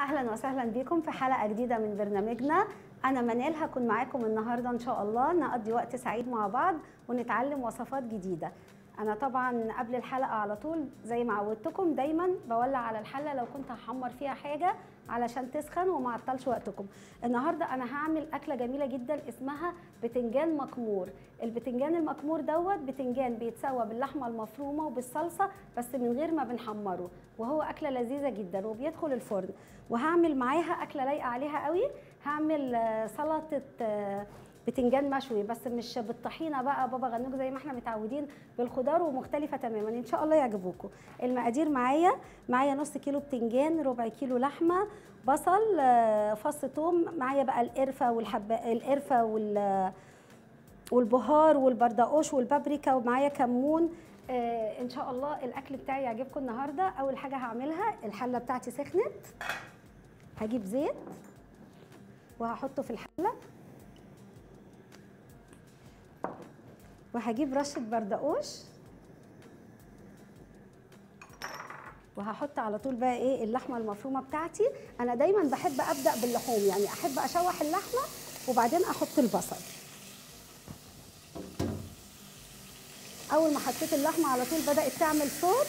اهلا وسهلا بكم في حلقه جديده من برنامجنا انا منال هكون معاكم النهارده ان شاء الله نقضي وقت سعيد مع بعض ونتعلم وصفات جديده انا طبعا قبل الحلقه على طول زي ما عودتكم دايما بولع على الحله لو كنت هحمر فيها حاجه علشان تسخن وما اعطلش وقتكم النهارده انا هعمل اكله جميله جدا اسمها بتنجان مكمور البتنجان المكمور دوت بتنجان بيتسوى باللحمه المفرومه وبالصلصه بس من غير ما بنحمره وهو اكله لذيذه جدا وبيدخل الفرن وهعمل معاها اكله لايقه عليها قوي هعمل آه، سلطه آه، بتنجان مشوي بس مش بالطحينه بقى بابا غنوج زي ما احنا متعودين بالخضار ومختلفه تماما ان شاء الله يعجبوكم المقادير معايا معايا نص كيلو بتنجان ربع كيلو لحمه بصل آه، فص ثوم معايا بقى القرفه والحبه القرفه وال والبهار والبردقوش والبابريكا ومعايا كمون آه ان شاء الله الاكل بتاعي يعجبكم النهارده اول حاجه هعملها الحله بتاعتي سخنت هجيب زيت وهحطه في الحله وهجيب رشه بردقوش وهحط على طول بقى ايه اللحمه المفرومه بتاعتي انا دايما بحب ابدا باللحوم يعني احب اشوح اللحمه وبعدين احط البصل اول ما حطيت اللحمه على طول بدات تعمل صوت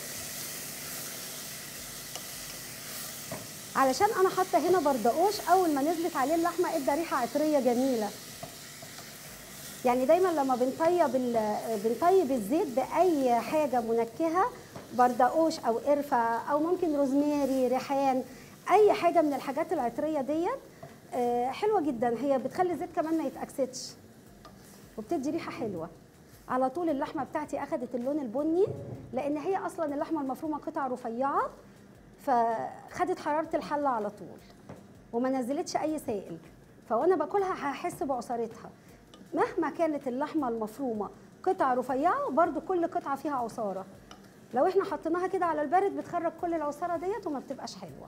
علشان انا حاطه هنا بردقوش اول ما نزلت عليه اللحمه ادى ريحه عطريه جميله يعني دايما لما بنطيب ال- بنطيب الزيت باي حاجه منكهه بردقوش او قرفه او ممكن روزماري ريحان اي حاجه من الحاجات العطريه ديت آه، حلوه جدا هي بتخلي الزيت كمان ما يتاكسدش وبتدي ريحه حلوه على طول اللحمه بتاعتي اخدت اللون البني لان هي اصلا اللحمه المفرومه قطع رفيعه فخدت حراره الحله على طول وما نزلتش اي سائل فوانا باكلها هحس بعصارتها مهما كانت اللحمه المفرومه قطع رفيعه برضو كل قطعه فيها عصاره لو احنا حطيناها كده على البارد بتخرج كل العصاره ديت وما بتبقاش حلوه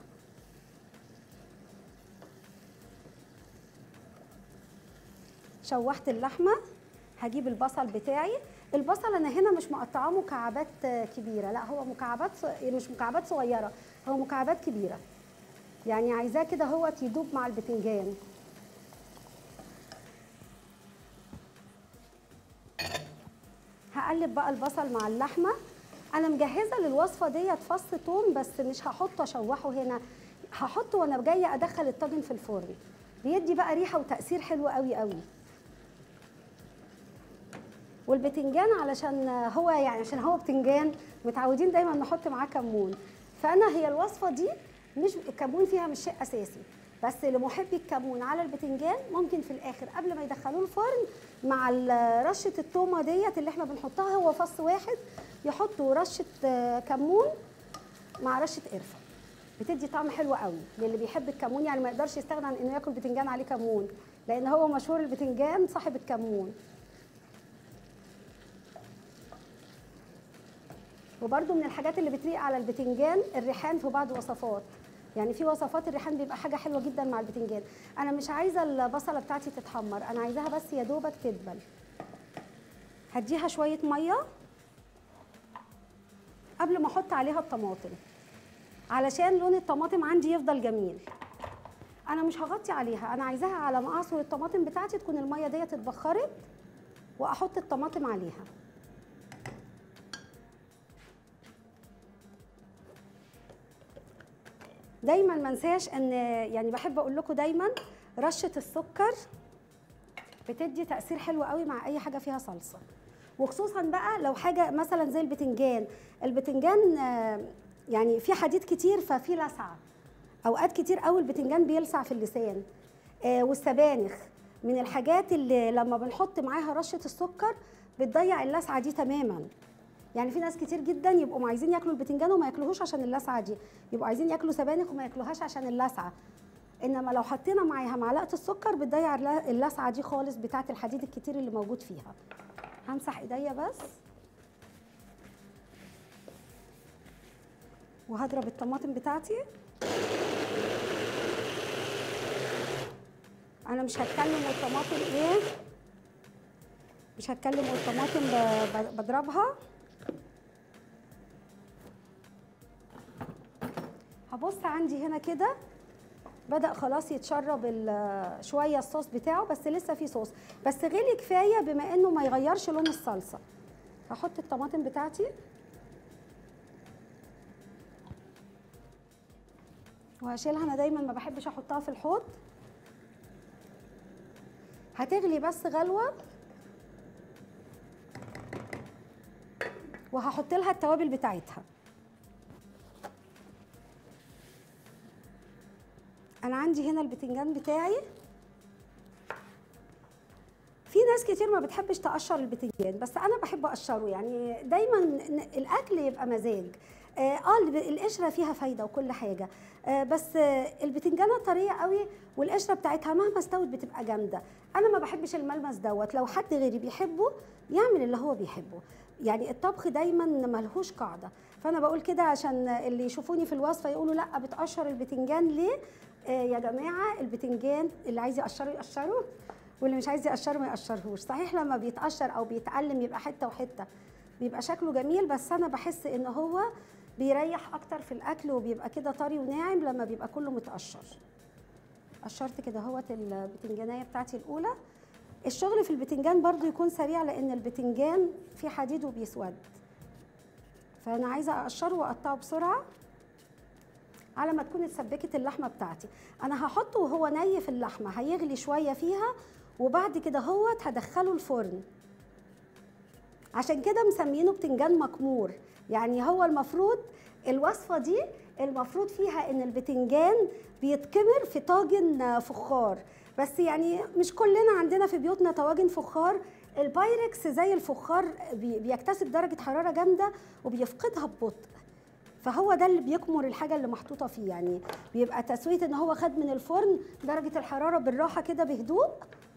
شوحت اللحمه هجيب البصل بتاعي البصل انا هنا مش مقطعاه مكعبات آه، كبيره لا هو مكعبات ص- مش مكعبات صغيره هو مكعبات كبيره يعني عايزاه كده هو يدوب مع البتنجان هقلب بقى البصل مع اللحمه انا مجهزه للوصفه ديت فص ثوم بس مش هحطه اشوحه هنا هحطه وانا جايه ادخل الطاجن في الفرن بيدي بقى ريحه وتاثير حلو قوي قوي والبتنجان علشان هو يعني عشان هو بتنجان متعودين دايما نحط معاه كمون فانا هي الوصفه دي مش الكمون فيها مش شيء اساسي بس لمحبي الكمون على البتنجان ممكن في الاخر قبل ما يدخلوه الفرن مع ال- رشه التومه ديت اللي احنا بنحطها هو فص واحد يحطوا رشه آه، كمون مع رشه قرفه بتدي طعم حلو قوي للي بيحب الكمون يعني ما يقدرش يستغنى عن انه ياكل بتنجان عليه كمون لان هو مشهور البتنجان صاحب الكمون وبرده من الحاجات اللي بتليق على البتنجان الريحان في بعض وصفات يعني في وصفات الريحان بيبقى حاجه حلوه جدا مع البتنجان انا مش عايزه البصله بتاعتي تتحمر انا عايزاها بس يا دوبك تدبل هديها شويه ميه قبل ما احط عليها الطماطم علشان لون الطماطم عندي يفضل جميل انا مش هغطي عليها انا عايزاها على ما اعصر الطماطم بتاعتي تكون الميه ديت اتبخرت واحط الطماطم عليها دايما ما انساش ان يعني بحب اقول لكم دايما رشه السكر بتدي تاثير حلو قوي مع اي حاجه فيها صلصه وخصوصا بقى لو حاجه مثلا زي البتنجان البتنجان آه، يعني في حديد كتير ففي لسعه اوقات كتير قوي البتنجان بيلسع في اللسان آه، والسبانخ من الحاجات اللي لما بنحط معاها رشه السكر بتضيع اللسعه دي تماما يعني في ناس كتير جدا يبقوا عايزين ياكلوا البتنجان وما ياكلوهوش عشان اللسعه دي يبقوا عايزين ياكلوا سبانخ وما ياكلوهاش عشان اللسعه انما لو حطينا معاها معلقه السكر بتضيع الل- اللسعه دي خالص بتاعه الحديد الكتير اللي موجود فيها همسح ايديا بس وهضرب الطماطم بتاعتي انا مش هتكلم والطماطم ايه مش هتكلم والطماطم ب- ب- بضربها هبص عندي هنا كده بدا خلاص يتشرب ال- شويه الصوص بتاعه بس لسه في صوص بس غلي كفايه بما انه ما يغيرش لون الصلصه هحط الطماطم بتاعتي وهشيلها انا دايما ما بحبش احطها في الحوض هتغلي بس غلوه وهحط لها التوابل بتاعتها انا عندي هنا البتنجان بتاعي في ناس كتير ما بتحبش تقشر البتنجان بس انا بحب اقشره يعني دايما ن- الاكل يبقى مزاج اه آه، الب- القشره فيها فايده وكل حاجه آه بس آه البتنجانه طريه قوي والقشره بتاعتها مهما استوت بتبقى جامده انا ما بحبش الملمس دوت لو حد غيري بيحبه يعمل اللي هو بيحبه يعني الطبخ دايما ملهوش قاعده فانا بقول كده عشان اللي يشوفوني في الوصفه يقولوا لا بتقشر البتنجان ليه آه يا جماعه البتنجان اللي عايز يقشره يقشره واللي مش عايز يقشره ما يقشرهوش صحيح لما بيتقشر او بيتعلم يبقى حته وحته بيبقى شكله جميل بس انا بحس ان هو بيريح اكتر في الاكل وبيبقى كده طري وناعم لما بيبقى كله متقشر قشرت كده اهوت البتنجانيه بتاعتي الاولى الشغل في البتنجان برضو يكون سريع لان البتنجان فيه حديد وبيسود فانا عايزه اقشره واقطعه بسرعه على ما تكون اتسبكت اللحمه بتاعتي انا هحطه وهو ني في اللحمه هيغلي شويه فيها وبعد كده هوت هدخله الفرن عشان كده مسمينه بتنجان مكمور يعني هو المفروض الوصفه دي المفروض فيها ان البتنجان بيتكمر في طاجن فخار بس يعني مش كلنا عندنا في بيوتنا طواجن فخار البايركس زي الفخار بي- بيكتسب درجه حراره جامده وبيفقدها ببطء فهو ده اللي بيكمر الحاجه اللي محطوطه فيه يعني بيبقى تسويه ان هو خد من الفرن درجه الحراره بالراحه كده بهدوء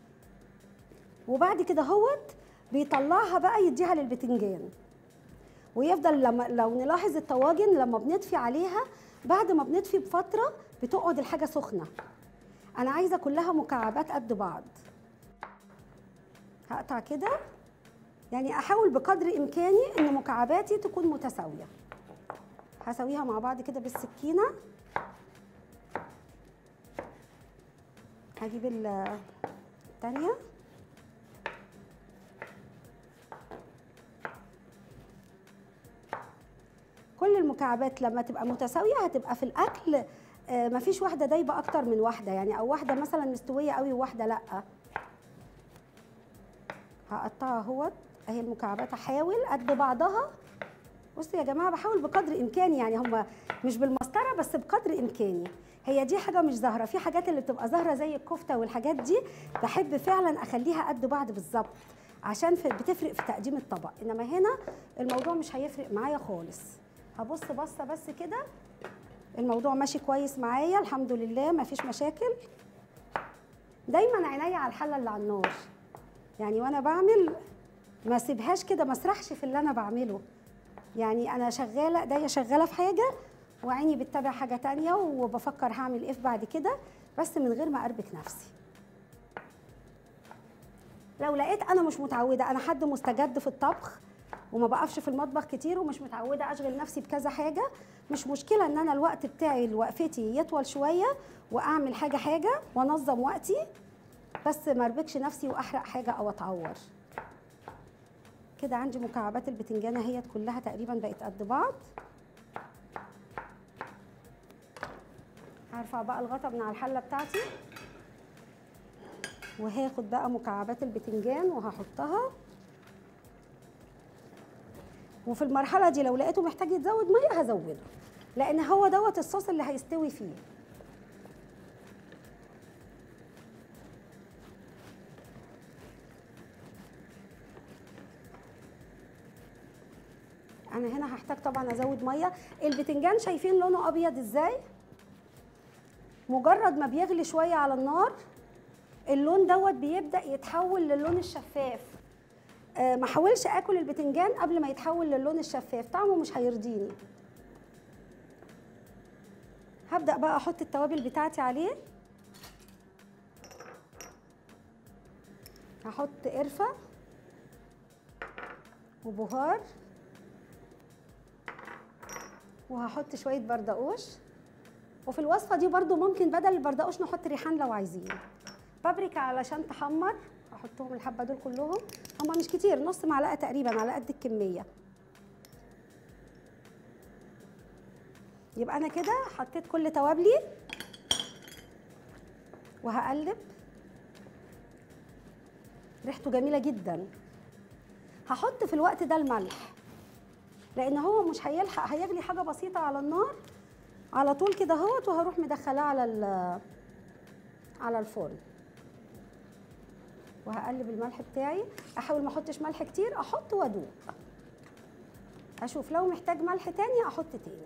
وبعد كده هوت بيطلعها بقى يديها للبتنجان ويفضل لما لو نلاحظ الطواجن لما بنطفي عليها بعد ما بنطفي بفتره بتقعد الحاجه سخنه انا عايزه كلها مكعبات قد بعض هقطع كده يعني احاول بقدر امكاني ان مكعباتي تكون متساويه هسويها مع بعض كده بالسكينه هجيب ال- التانيه كل المكعبات لما تبقى متساويه هتبقى في الاكل آه، مفيش واحده دايبه اكتر من واحده يعني او واحده مثلا مستويه قوي وواحده لا هقطعها اهوت اهي المكعبات احاول قد بعضها بصوا يا جماعه بحاول بقدر امكاني يعني هم مش بالمسطره بس بقدر امكاني هي دي حاجه مش ظاهره في حاجات اللي بتبقى ظاهره زي الكفته والحاجات دي بحب فعلا اخليها قد بعض بالظبط عشان في بتفرق في تقديم الطبق انما هنا الموضوع مش هيفرق معايا خالص هبص بصه بس كده الموضوع ماشي كويس معايا الحمد لله مفيش مشاكل دايما عينيا على الحله اللي على النار يعني وانا بعمل ما اسيبهاش كده ما اسرحش في اللي انا بعمله يعني انا شغاله ايديا شغاله في حاجه وعيني بتتابع حاجه تانية وبفكر هعمل ايه في بعد كده بس من غير ما اربك نفسي لو لقيت انا مش متعوده انا حد مستجد في الطبخ وما بقفش في المطبخ كتير ومش متعوده اشغل نفسي بكذا حاجه مش مشكله ان انا الوقت بتاعي وقفتي يطول شويه واعمل حاجه حاجه وانظم وقتي بس ما اربكش نفسي واحرق حاجه او اتعور كده عندي مكعبات البتنجانه هي كلها تقريبا بقت قد بعض هرفع بقى الغطا من على الحله بتاعتي وهاخد بقى مكعبات البتنجان وهحطها وفي المرحله دي لو لقيته محتاج يتزود ميه هزوده لان هو دوت الصوص اللي هيستوي فيه انا هنا هحتاج طبعا ازود ميه البتنجان شايفين لونه ابيض ازاي مجرد ما بيغلي شويه على النار اللون دوت بيبدا يتحول للون الشفاف آه، ما احاولش اكل البتنجان قبل ما يتحول للون الشفاف طعمه مش هيرضيني هبدا بقى احط التوابل بتاعتي عليه هحط قرفه وبهار وهحط شويه بردقوش وفي الوصفه دي برضو ممكن بدل البردقوش نحط ريحان لو عايزين بابريكا علشان تحمر احطهم الحبه دول كلهم هما مش كتير نص معلقه تقريبا على قد الكميه يبقى انا كده حطيت كل توابلي وهقلب ريحته جميله جدا هحط في الوقت ده الملح لان هو مش هيلحق هيغلي حاجه بسيطه على النار على طول كده اهوت وهروح مدخلاه على على الفرن وهقلب الملح بتاعي احاول ما احطش ملح كتير احط وادوق اشوف لو محتاج ملح تاني احط تاني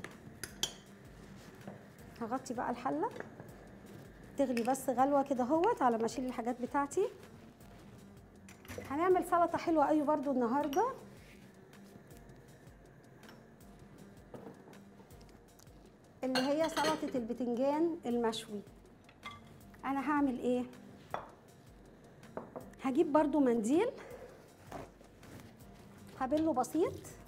هغطي بقى الحله تغلي بس غلوه كده اهوت على ما اشيل الحاجات بتاعتي هنعمل سلطه حلوه قوي برضو النهارده اللي هي سلطه البتنجان المشوي انا هعمل ايه هجيب برضو منديل هبله بسيط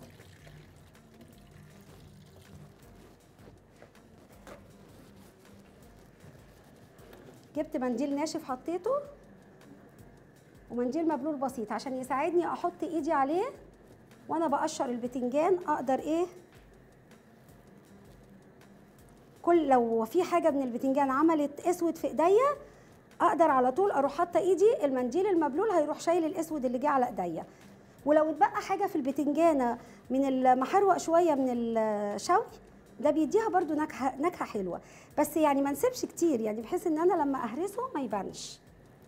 جبت منديل ناشف حطيته ومنديل مبلول بسيط عشان يساعدني احط ايدي عليه وانا بقشر البتنجان اقدر ايه كل لو في حاجه من البتنجان عملت اسود في ايديا اقدر على طول اروح حاطه ايدي المنديل المبلول هيروح شايل الاسود اللي جه على ايديا ولو اتبقى حاجه في البتنجانه من المحروق شويه من الشوي ده بيديها برضو نكهه نكهه حلوه بس يعني ما نسيبش كتير يعني بحيث ان انا لما اهرسه ما يبانش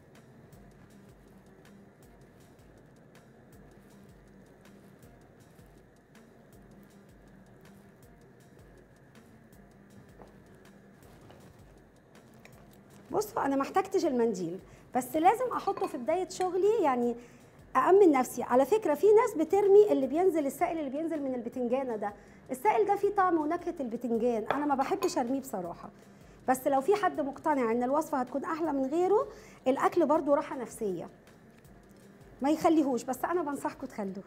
بصوا انا ما احتجتش المنديل بس لازم احطه في بدايه شغلي يعني أأمن نفسي على فكرة في ناس بترمي اللي بينزل السائل اللي بينزل من البتنجانة ده السائل ده فيه طعم ونكهة البتنجان أنا ما بحبش أرميه بصراحة بس لو في حد مقتنع ان الوصفة هتكون أحلى من غيره الأكل برضو راحة نفسية ما يخليهوش بس أنا بنصحكم تخلوه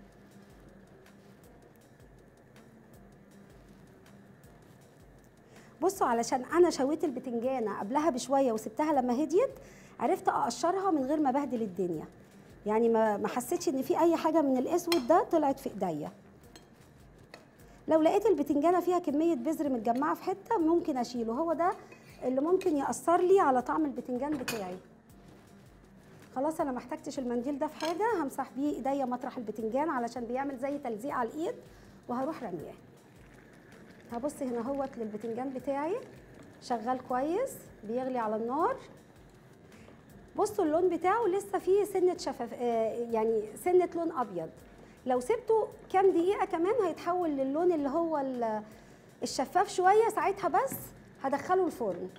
بصوا علشان انا شويت البتنجانه قبلها بشويه وسبتها لما هديت عرفت اقشرها من غير ما بهدل الدنيا يعني ما ما حسيتش ان في اي حاجه من الاسود ده طلعت في ايديا لو لقيت البتنجانه فيها كميه بذر متجمعه في حته ممكن اشيله هو ده اللي ممكن ياثر لي على طعم البتنجان بتاعي خلاص انا ما احتجتش المنديل ده في حاجه همسح بيه ايديا مطرح البتنجان علشان بيعمل زي تلزيق على الايد وهروح رمياه هبص هنا اهوت للبتنجان بتاعي شغال كويس بيغلي على النار بصوا اللون بتاعه لسه فيه سنه شفاف آه يعني سنه لون ابيض لو سبته كام دقيقه كمان هيتحول للون اللي هو الشفاف شويه ساعتها بس هدخله الفرن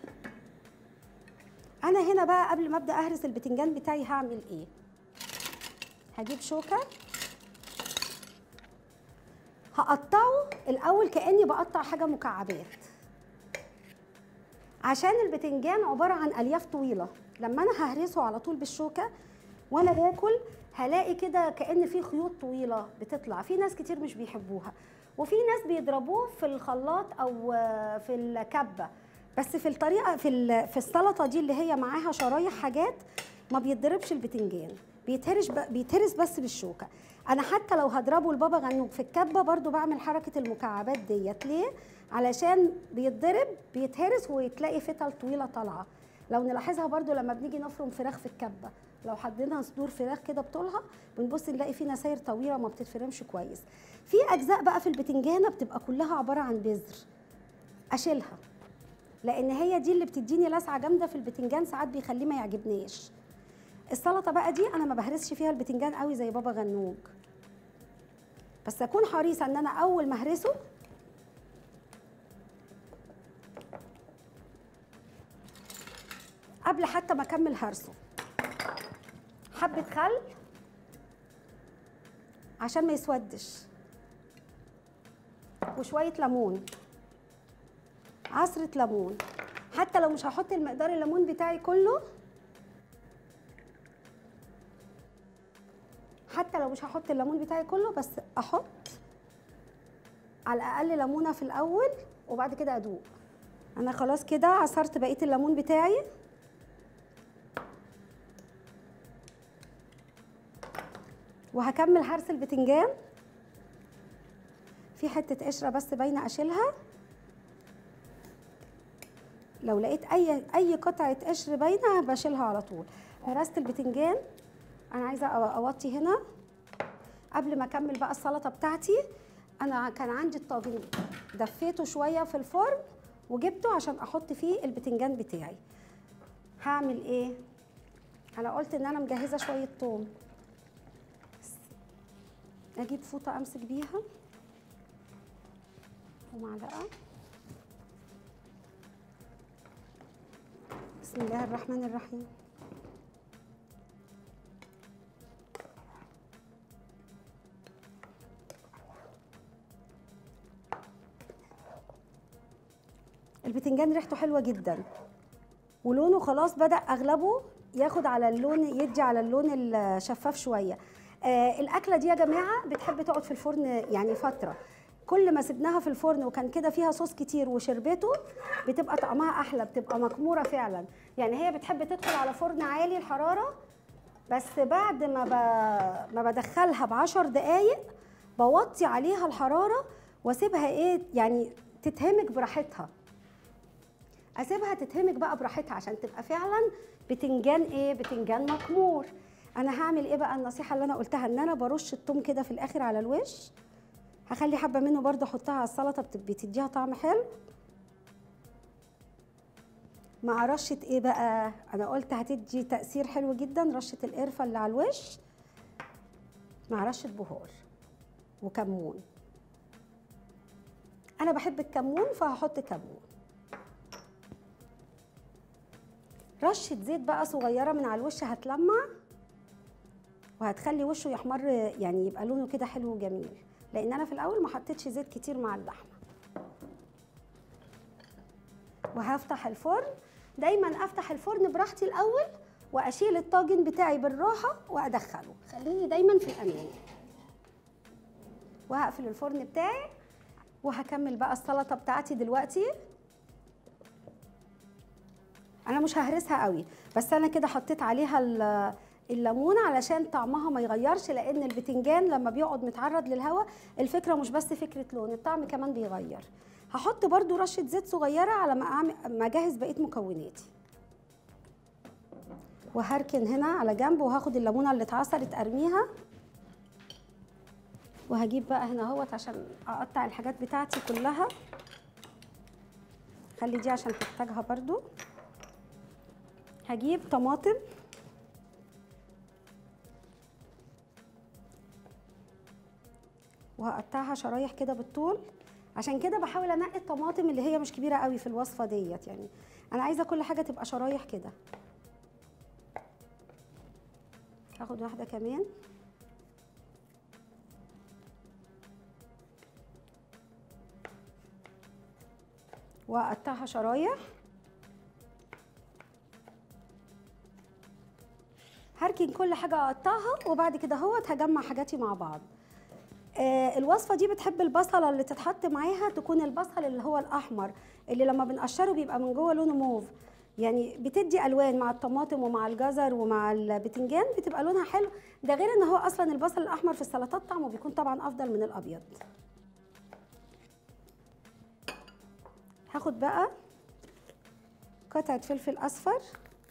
انا هنا بقى قبل ما ابدا اهرس البتنجان بتاعي هعمل ايه هجيب شوكه هقطعه الاول كاني بقطع حاجه مكعبات عشان البتنجان عباره عن الياف طويله لما انا ههرسه على طول بالشوكه وانا باكل هلاقي كده كان في خيوط طويله بتطلع في ناس كتير مش بيحبوها وفي ناس بيضربوه في الخلاط او في الكبه بس في الطريقه في في السلطه دي اللي هي معاها شرايح حاجات ما بيتضربش البتنجان بيتهرش بيتهرس بس بالشوكه انا حتى لو هضربه البابا غنوج في الكبه برضو بعمل حركه المكعبات ديت ليه علشان بيتضرب بيتهرس وتلاقي فتل طويله طالعه لو نلاحظها برضو لما بنيجي نفرم فراخ في الكبه لو حطينا صدور فراخ كده بطولها بنبص نلاقي في نساير طويله ما بتتفرمش كويس في اجزاء بقى في البتنجانه بتبقى كلها عباره عن بذر اشيلها لان هي دي اللي بتديني لسعه جامده في البتنجان ساعات بيخليه ما يعجبنيش السلطه بقى دي انا ما بهرسش فيها البتنجان قوي زي بابا غنوج بس اكون حريصه ان انا اول ما اهرسه قبل حتى ما اكمل هرسه حبه خل عشان ما يسودش وشويه ليمون عصره ليمون حتى لو مش هحط المقدار الليمون بتاعي كله حتى لو مش هحط الليمون بتاعي كله بس احط على الاقل ليمونه في الاول وبعد كده ادوق انا خلاص كده عصرت بقيه الليمون بتاعي وهكمل هرس البتنجان في حته قشره بس باينه اشيلها لو لقيت اي اي قطعه قشر باينه بشيلها على طول هرست البتنجان انا عايزه أو- اوطي هنا قبل ما اكمل بقى السلطه بتاعتي انا كان عندي الطاجن دفيته شويه في الفرن وجبته عشان احط فيه البتنجان بتاعي هعمل ايه انا قلت ان انا مجهزه شويه توم اجيب فوطه امسك بيها ومعلقه بسم الله الرحمن الرحيم البتنجان ريحته حلوه جدا ولونه خلاص بدا اغلبه ياخد على اللون يدي على اللون الشفاف شويه آه الاكله دي يا جماعه بتحب تقعد في الفرن يعني فتره كل ما سبناها في الفرن وكان كده فيها صوص كتير وشربته بتبقى طعمها احلى بتبقى مكموره فعلا يعني هي بتحب تدخل على فرن عالي الحراره بس بعد ما ب... ما بدخلها بعشر دقايق بوطي عليها الحراره واسيبها ايه يعني تتهمك براحتها اسيبها تتهمك بقى براحتها عشان تبقى فعلا بتنجان ايه بتنجان مكمور انا هعمل ايه بقى النصيحه اللي انا قلتها ان انا برش التوم كده في الاخر على الوش هخلي حبه منه برضه احطها على السلطه بت- بتديها طعم حلو مع رشه ايه بقى انا قلت هتدي تاثير حلو جدا رشه القرفه اللي على الوش مع رشه بهار وكمون انا بحب الكمون فهحط كمون رشه زيت بقى صغيره من على الوش هتلمع وهتخلي وشه يحمر يعني يبقى لونه كده حلو وجميل لان انا في الاول ما حطيتش زيت كتير مع اللحمه وهفتح الفرن دايما افتح الفرن براحتي الاول واشيل الطاجن بتاعي بالراحه وادخله خليني دايما في الامان وهقفل الفرن بتاعي وهكمل بقى السلطه بتاعتي دلوقتي انا مش ههرسها قوي بس انا كده حطيت عليها ال- الليمون علشان طعمها ما يغيرش لان البتنجان لما بيقعد متعرض للهواء الفكره مش بس فكره لون الطعم كمان بيغير هحط برضو رشه زيت صغيره على ما اعمل ما اجهز بقيه مكوناتي وهركن هنا على جنب وهاخد الليمونه اللي اتعصرت ارميها وهجيب بقى هنا اهوت عشان اقطع الحاجات بتاعتي كلها خلي دي عشان تحتاجها برضو هجيب طماطم وهقطعها شرايح كده بالطول عشان كده بحاول انقي الطماطم اللي هي مش كبيره قوي في الوصفه ديت يعني انا عايزه كل حاجه تبقى شرايح كده هاخد واحده كمان واقطعها شرايح هركن كل حاجه اقطعها وبعد كده اهوت هجمع حاجاتي مع بعض آه الوصفه دي بتحب البصله اللي تتحط معاها تكون البصل اللي هو الاحمر اللي لما بنقشره بيبقى من جوه لونه موف يعني بتدي الوان مع الطماطم ومع الجزر ومع البتنجان بتبقى لونها حلو ده غير ان هو اصلا البصل الاحمر في السلطات طعمه بيكون طبعا افضل من الابيض هاخد بقى قطعه فلفل اصفر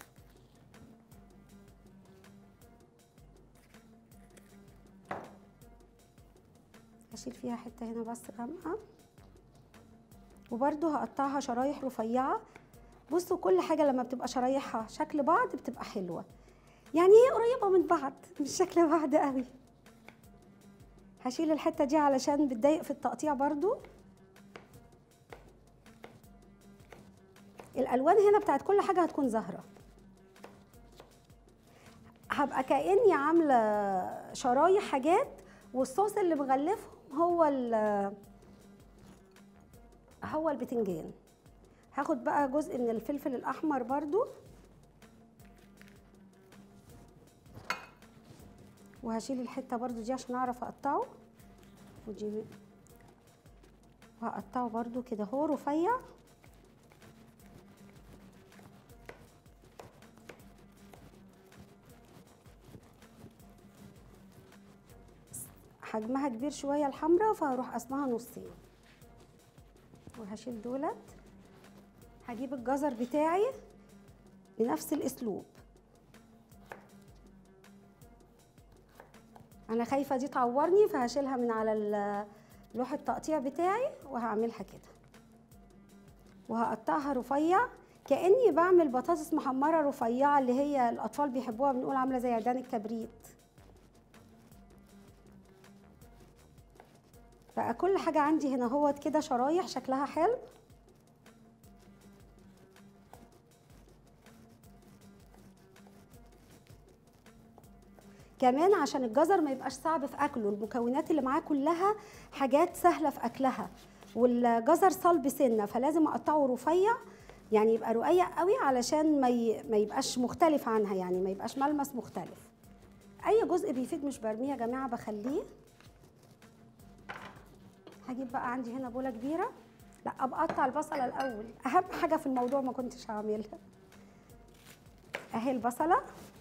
هشيل فيها حته هنا بس غامقه وبرده هقطعها شرايح رفيعه بصوا كل حاجه لما بتبقى شرايحها شكل بعض بتبقى حلوه يعني هي قريبه من بعض مش شكل بعض قوي هشيل الحته دي علشان بتضايق في التقطيع برضو الالوان هنا بتاعت كل حاجه هتكون زهره هبقى كاني عامله شرايح حاجات والصوص اللي مغلفهم هو ال هو البتنجان هاخد بقى جزء من الفلفل الاحمر برضو وهشيل الحته برضو دي عشان اعرف اقطعه ودي وهقطعه برضو كده هو رفيع حجمها كبير شويه الحمراء فهروح قسمها نصين وهشيل دولت هجيب الجزر بتاعي بنفس الاسلوب انا خايفه دي تعورني فهشيلها من على ال- لوح التقطيع بتاعي وهعملها كده وهقطعها رفيع كاني بعمل بطاطس محمره رفيعه اللي هي الاطفال بيحبوها بنقول عامله زي عيدان الكبريت بقى كل حاجه عندي هنا هوت كده شرايح شكلها حلو كمان عشان الجزر ما يبقاش صعب في اكله المكونات اللي معاه كلها حاجات سهله في اكلها والجزر صلب سنه فلازم اقطعه رفيع يعني يبقى رقيق قوي علشان ما ي- ما يبقاش مختلف عنها يعني ما يبقاش ملمس مختلف اي جزء بيفيد مش برميه يا جماعه بخليه هجيب بقى عندي هنا بوله كبيره لا ابقى اقطع البصله الاول اهم حاجه في الموضوع ما كنتش هعملها اهي البصله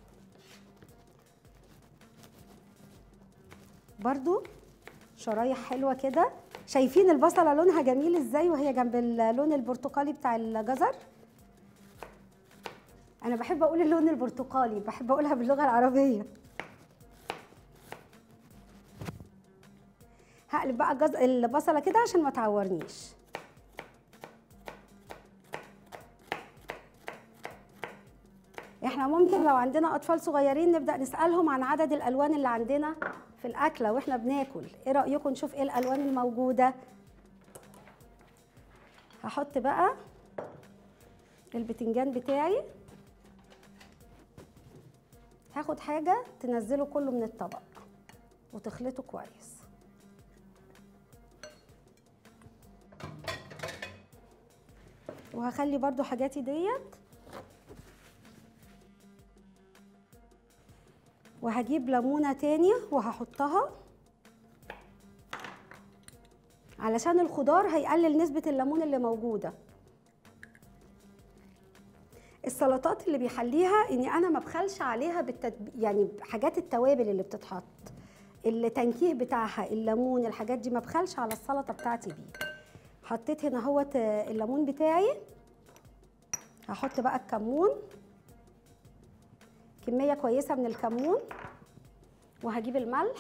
برضو شرايح حلوه كده شايفين البصله لونها جميل ازاي وهي جنب اللون البرتقالي بتاع الجزر انا بحب اقول اللون البرتقالي بحب اقولها باللغه العربيه هقلب بقى الجز... البصله كده عشان ما تعورنيش احنا ممكن لو عندنا اطفال صغيرين نبدا نسالهم عن عدد الالوان اللي عندنا في الاكله واحنا بناكل ايه رايكم نشوف ايه الالوان الموجوده هحط بقى البتنجان بتاعي هاخد حاجه تنزله كله من الطبق وتخلطه كويس وهخلي برضو حاجاتي ديت وهجيب ليمونه تانية وهحطها علشان الخضار هيقلل نسبة الليمون اللي موجودة السلطات اللي بيحليها اني انا ما بخلش عليها بالتدب... يعني حاجات التوابل اللي بتتحط التنكيه بتاعها الليمون الحاجات دي ما بخلش على السلطه بتاعتي بيه حطيت هنا اهوت الليمون بتاعي هحط بقى الكمون كميه كويسه من الكمون وهجيب الملح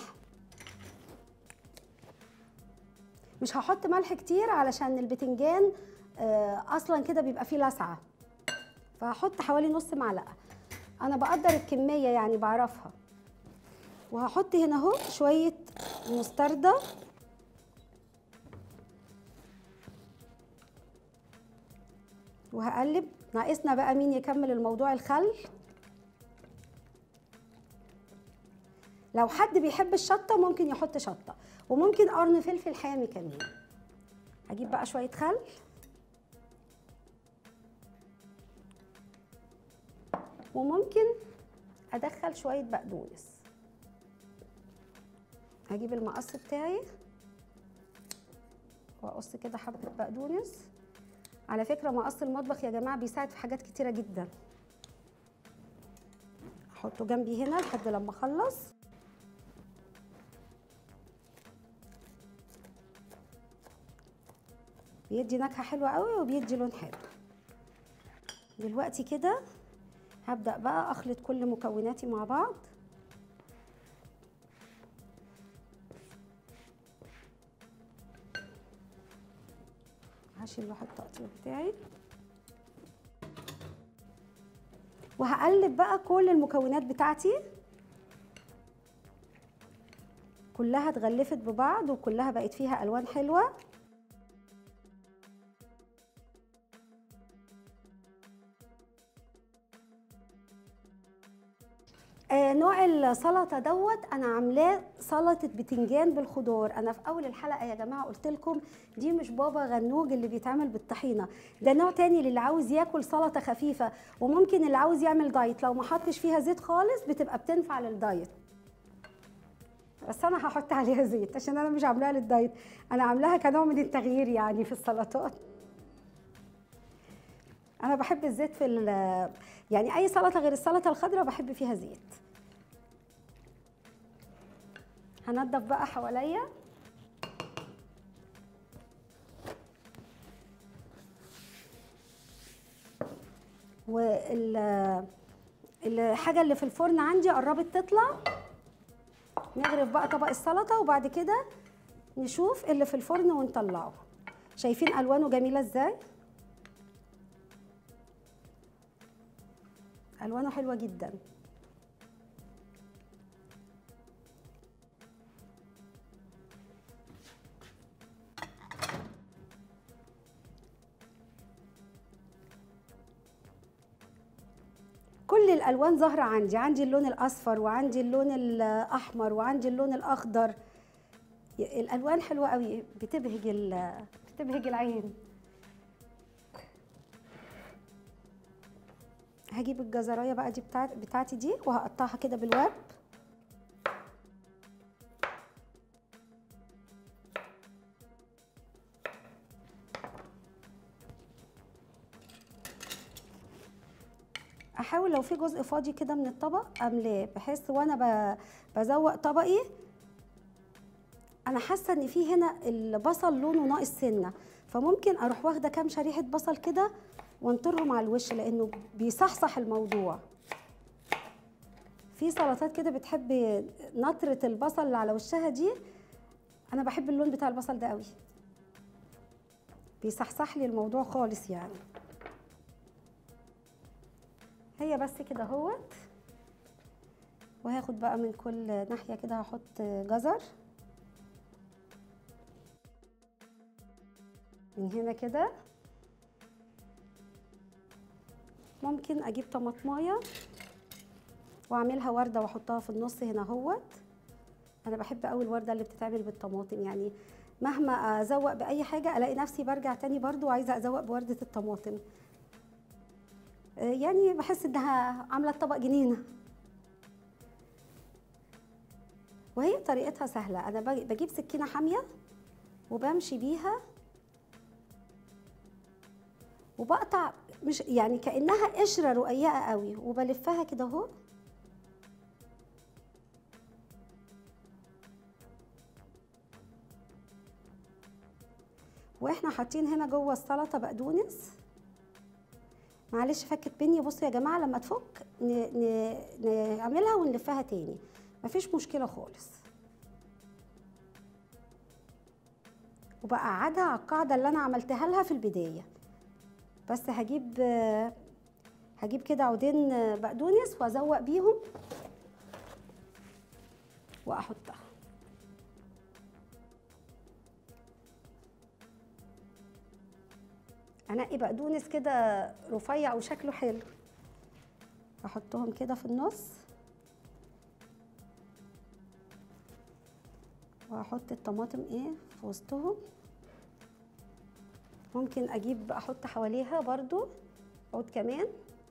مش هحط ملح كتير علشان البتنجان آه، اصلا كده بيبقى فيه لسعه فهحط حوالي نص معلقه انا بقدر الكميه يعني بعرفها وهحط هنا اهو شويه مستردة وهقلب ناقصنا بقى مين يكمل الموضوع الخل لو حد بيحب الشطه ممكن يحط شطه وممكن قرن فلفل حامي كمان هجيب بقى شويه خل وممكن ادخل شويه بقدونس هجيب المقص بتاعي واقص كده حبه بقدونس على فكره مقص المطبخ يا جماعه بيساعد في حاجات كتيره جدا احطه جنبي هنا لحد لما اخلص بيدي نكهه حلوه قوي وبيدي لون حلو دلوقتي كده هبدا بقى اخلط كل مكوناتي مع بعض هشيل لوح التقطيع بتاعي وهقلب بقى كل المكونات بتاعتي كلها اتغلفت ببعض وكلها بقت فيها الوان حلوه آه نوع السلطه دوت انا عاملاه سلطه بتنجان بالخضار انا في اول الحلقه يا جماعه قلت لكم دي مش بابا غنوج اللي بيتعمل بالطحينه ده نوع تاني للي عاوز ياكل سلطه خفيفه وممكن اللي عاوز يعمل دايت لو ما حطش فيها زيت خالص بتبقى بتنفع للدايت بس انا هحط عليها زيت عشان انا مش عاملاها للدايت انا عاملاها كنوع من التغيير يعني في السلطات انا بحب الزيت في ال- يعني اي سلطه غير السلطه الخضراء بحب فيها زيت هنضف بقى حواليا وال الحاجه اللي في الفرن عندي قربت تطلع نغرف بقى طبق السلطه وبعد كده نشوف اللي في الفرن ونطلعه شايفين الوانه جميله ازاي الوانه حلوه جدا كل الالوان ظاهره عندي عندي اللون الاصفر وعندي اللون الاحمر وعندي اللون الاخضر الالوان حلوه قوي بتبهج بتبهج العين هجيب الجزرايه بقى دي بتاعت بتاعتي دي وهقطعها كده بالورب احاول لو في جزء فاضي كده من الطبق املاه بحيث وانا بزوق طبقي انا حاسه ان في هنا البصل لونه ناقص سنه فممكن اروح واخده كام شريحه بصل كده وانطرهم على الوش لانه بيصحصح الموضوع في سلطات كده بتحب نطره البصل اللي على وشها دي انا بحب اللون بتاع البصل ده قوي بيصحصح لي الموضوع خالص يعني هي بس كده اهوت وهاخد بقى من كل ناحيه كده هحط جزر من هنا كده ممكن اجيب طماطمايه واعملها ورده واحطها في النص هنا اهوت انا بحب قوي الورده اللي بتتعمل بالطماطم يعني مهما ازوق باي حاجه الاقي نفسي برجع تاني برضو وعايزه ازوق بورده الطماطم يعني بحس انها عامله الطبق جنينه وهي طريقتها سهله انا بجيب سكينه حاميه وبمشي بيها وبقطع مش يعني كانها قشره رقيقه قوي وبلفها كده اهو واحنا حاطين هنا جوه السلطه بقدونس معلش فكت مني بصوا يا جماعه لما تفك نعملها ونلفها تاني مفيش مشكله خالص وبقعدها على القاعده اللي انا عملتها لها في البدايه بس هجيب هجيب كده عودين بقدونس وازوق بيهم واحطها انقي بقدونس كده رفيع وشكله حلو احطهم كده في النص واحط الطماطم ايه في وسطهم ممكن اجيب احط حواليها برضو عود كمان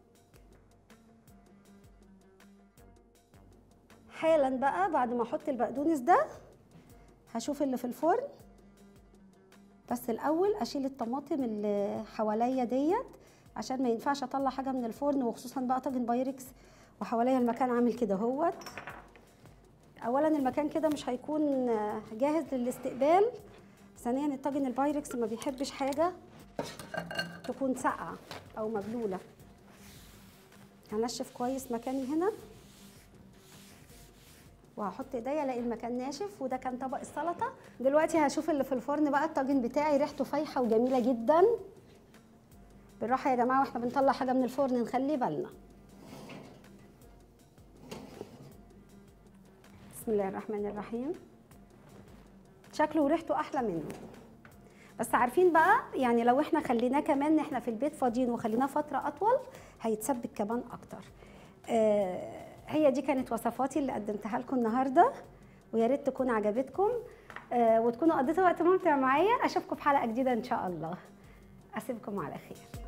حالا بقى بعد ما احط البقدونس ده هشوف اللي في الفرن بس الاول اشيل الطماطم اللي حواليا ديت عشان ما ينفعش اطلع حاجه من الفرن وخصوصا بقى طاجن بايركس وحواليا المكان عامل كده اهوت اولا المكان كده مش هيكون جاهز للاستقبال ثانيا الطاجن البايركس ما بيحبش حاجه تكون ساقعه او مبلوله هنشف كويس مكاني هنا وهحط ايديا الاقي المكان ناشف وده كان طبق السلطه دلوقتي هشوف اللي في الفرن بقى الطاجن بتاعي ريحته فايحه وجميله جدا بالراحه يا جماعه واحنا بنطلع حاجه من الفرن نخلي بالنا بسم الله الرحمن الرحيم شكله وريحته احلى منه بس عارفين بقى يعني لو احنا خليناه كمان احنا في البيت فاضيين وخليناه فتره اطول هيتسبك كمان اكتر آه هي دي كانت وصفاتي اللي قدمتها لكم النهارده ويا ريت تكون عجبتكم آه وتكونوا قضيتوا وقت ممتع معايا اشوفكم في حلقه جديده ان شاء الله اسيبكم على خير